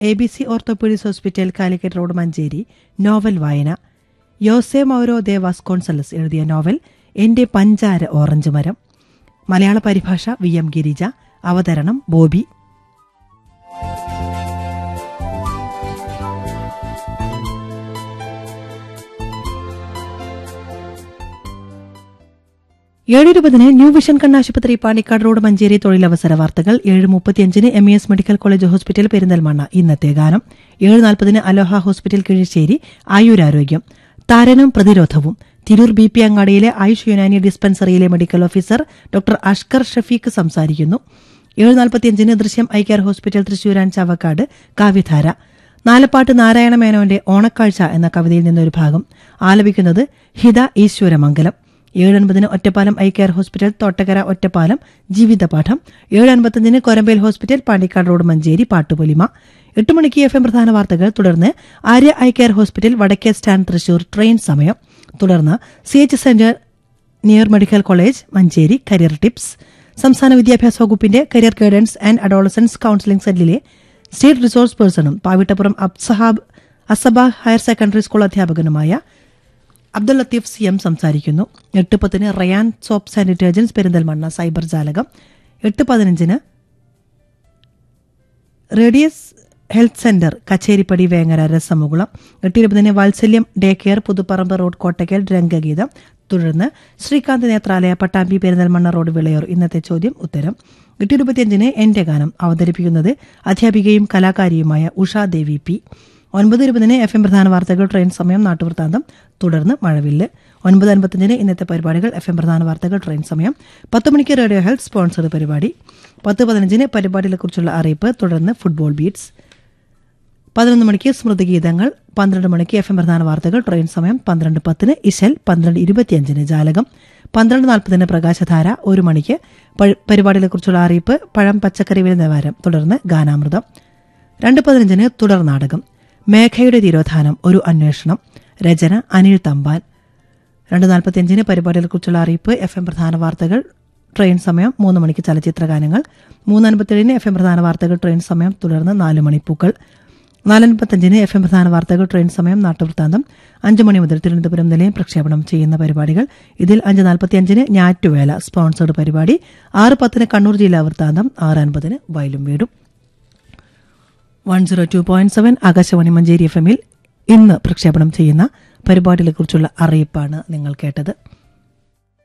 A B C orthopaedics hospital Calicut road Manjeri novel വായന Jose മൗരോ Dewas കോൺസലസ് എഴുതിയ novel എന്റെ പഞ്ചാര ഓറഞ്ച് മരം മലയാള പരിഭാഷ വി എം ഗിരിജ അവതരണം ബോബി ഏഴ് ഇരുപതിന് ന്യൂ വിഷൻ കണ്ണാശുപത്രി പാണ്ടിക്കാട് റോഡ് മഞ്ചേരി തൊഴിലവസര വാർത്തകൾ ഏഴ് മുപ്പത്തിയഞ്ചിന് M E S medical college hospital Perinthalmanna ഇന്നത്തെ ഗാനം ഏഴ് നാൽപ്പതിന് അലോഹ ഹോസ്പിറ്റൽ കിഴിശ്ശേരി ആയുരാരോഗ്യം താരനും പ്രതിരോധവും തിരൂർ ബി പി അങ്ങാടിയിലെ ആയുഷ് യുനാനി ഡിസ്പെൻസറിയിലെ medical officer doctor Ashkar Shafeeq സംസാരിക്കുന്നു ഏഴ് നാൽപ്പത്തിയഞ്ചിന് ദൃശ്യം ഐ കെയർ ഹോസ്പിറ്റൽ തൃശൂരാൻ ചവക്കാട് കാവ്യധാര നാലപ്പാട്ട് നാരായണ മേനോന്റെ ഓണക്കാഴ്ച എന്ന കവിതയിൽ നിന്നൊരു ഭാഗം ആലപിക്കുന്നത് ഹിത ഈശ്വരമംഗലം ഏഴൻപതിന് Ottapalam eye care hospital Thottakkara Ottapalam ജീവിതപാഠം ഏഴ് അൻപത്തഞ്ചിന് കൊരമ്പേൽ ഹോസ്പിറ്റൽ പാണ്ടിക്കാട് റോഡ് മഞ്ചേരി പാട്ടുപൊലിമ എട്ട് മണിക്ക് എഫ് എം പ്രധാന വാർത്തകൾ തുടർന്ന് ആര്യ ഐ കെയർ ഹോസ്പിറ്റൽ വടക്കേ സ്റ്റാൻഡ് തൃശൂർ ട്രെയിൻ സമയം തുടർന്ന് C H centre near medical college Manjeri career tips സംസ്ഥാന വിദ്യാഭ്യാസ വകുപ്പിന്റെ career guidance and adolescence counselling സെല്ലിലെ സ്റ്റേറ്റ് റിസോഴ്സ് പേഴ്സണും പാവിട്ടപ്പുറം അബ്സഹാബ് അസബ ഹയർ സെക്കൻഡറി സ്കൂൾ അധ്യാപകനുമായ അബ്ദുൽ ലത്തീഫ് സി എം സംസാരിക്കുന്നു എട്ട് പത്തിന് Rayan soaps and detergents Perinthalmanna cyber ജാലകം എട്ട് പതിനഞ്ചിന് radius health centre Kacheripadi Vengara രസമുകുളം എട്ട് ഇരുപതിന് Vatsalyam day care Puthuparamba road Kottakkal രംഗഗീതം തുടർന്ന് ശ്രീകാന്ത് നേത്രാലയ പട്ടാമ്പി പെരിന്തൽമണ്ണ റോഡ് വിളയൂർ ഇന്നത്തെ ചോദ്യം ഉത്തരം എട്ട് ഇരുപത്തിയഞ്ചിന് എന്റെ ഗാനം അവതരിപ്പിക്കുന്നത് അധ്യാപികയും കലാകാരിയുമായ ഉഷ ദേവി പി ഒൻപത് ഇരുപതിന് എഫ് എം പ്രധാന വാർത്തകൾ ട്രെയിൻ സമയം നാട്ടുവൃത്താന്തം തുടർന്ന് മഴവില്ല് ഒൻപത് അൻപത്തഞ്ചിന് ഇന്നത്തെ പരിപാടികൾ എഫ് എം പ്രധാന വാർത്തകൾ ട്രെയിൻ സമയം പത്ത് മണിക്ക് റേഡിയോ ഹെൽത്ത് സ്പോൺസർഡ് പരിപാടി പത്ത് പതിനഞ്ചിന് പരിപാടികളെക്കുറിച്ചുള്ള അറിയിപ്പ് തുടർന്ന് ഫുട്ബോൾ ബീറ്റ്സ് പതിനൊന്ന് മണിക്ക് സ്മൃതിഗീതങ്ങൾ പന്ത്രണ്ട് മണിക്ക് എഫ് എം പ്രധാന വാർത്തകൾ ട്രെയിൻ സമയം പന്ത്രണ്ട് പത്തിന് ഇശൽ പന്ത്രണ്ട് ഇരുപത്തിയഞ്ചിന് ജാലകം പന്ത്രണ്ട് നാൽപ്പതിന് പ്രകാശധാര ഒരു മണിക്ക് പ- പരിപാടികളെക്കുറിച്ചുള്ള അറിയിപ്പ് പഴം പച്ചക്കറി വില നിലവാരം തുടർന്ന് ഗാനാമൃതം രണ്ട് പതിനഞ്ചിന് തുടർ നാടകം മേഘയുടെ തിരോധാനം ഒരു അന്വേഷണം രചന അനിൽ തമ്പാൻ രണ്ട് നാൽപ്പത്തിയഞ്ചിന് പരിപാടികളെക്കുറിച്ചുള്ള അറിയിപ്പ് എഫ് എം പ്രധാന വാർത്തകൾ ട്രെയിൻ സമയം മൂന്ന് മണിക്ക് ചലച്ചിത്ര ഗാനങ്ങൾ മൂന്ന് അൻപത്തിയേഴിന് എഫ് എം പ്രധാന വാർത്തകൾ ട്രെയിൻ സമയം തുടർന്ന് നാല് മണിപ്പൂക്കൾ നാലൻപത്തഞ്ചിന് എഫ് എം പ്രധാന വാർത്തകൾ ട്രെയിൻ സമയം നാട്ടുവൃത്താന്തം അഞ്ച് മണി മുതൽ തിരുവനന്തപുരം നിലയം പ്രക്ഷേപണം ചെയ്യുന്ന പരിപാടികൾ ഇതിൽ അഞ്ച് നാൽപ്പത്തിയഞ്ചിന് ഞാറ്റുവേല സ്പോൺസർഡ് പരിപാടി ആറ് പത്തിന് കണ്ണൂർ ജില്ലാ വൃത്താന്തം ആറ് അൻപതിന് വയലും വീടും one zero two point seven Akashvani Manjeri F എമ്മിൽ ഇന്ന് പ്രക്ഷേപണം ചെയ്യുന്ന പരിപാടികളെക്കുറിച്ചുള്ള അറിയിപ്പാണ് നിങ്ങൾ കേട്ടത്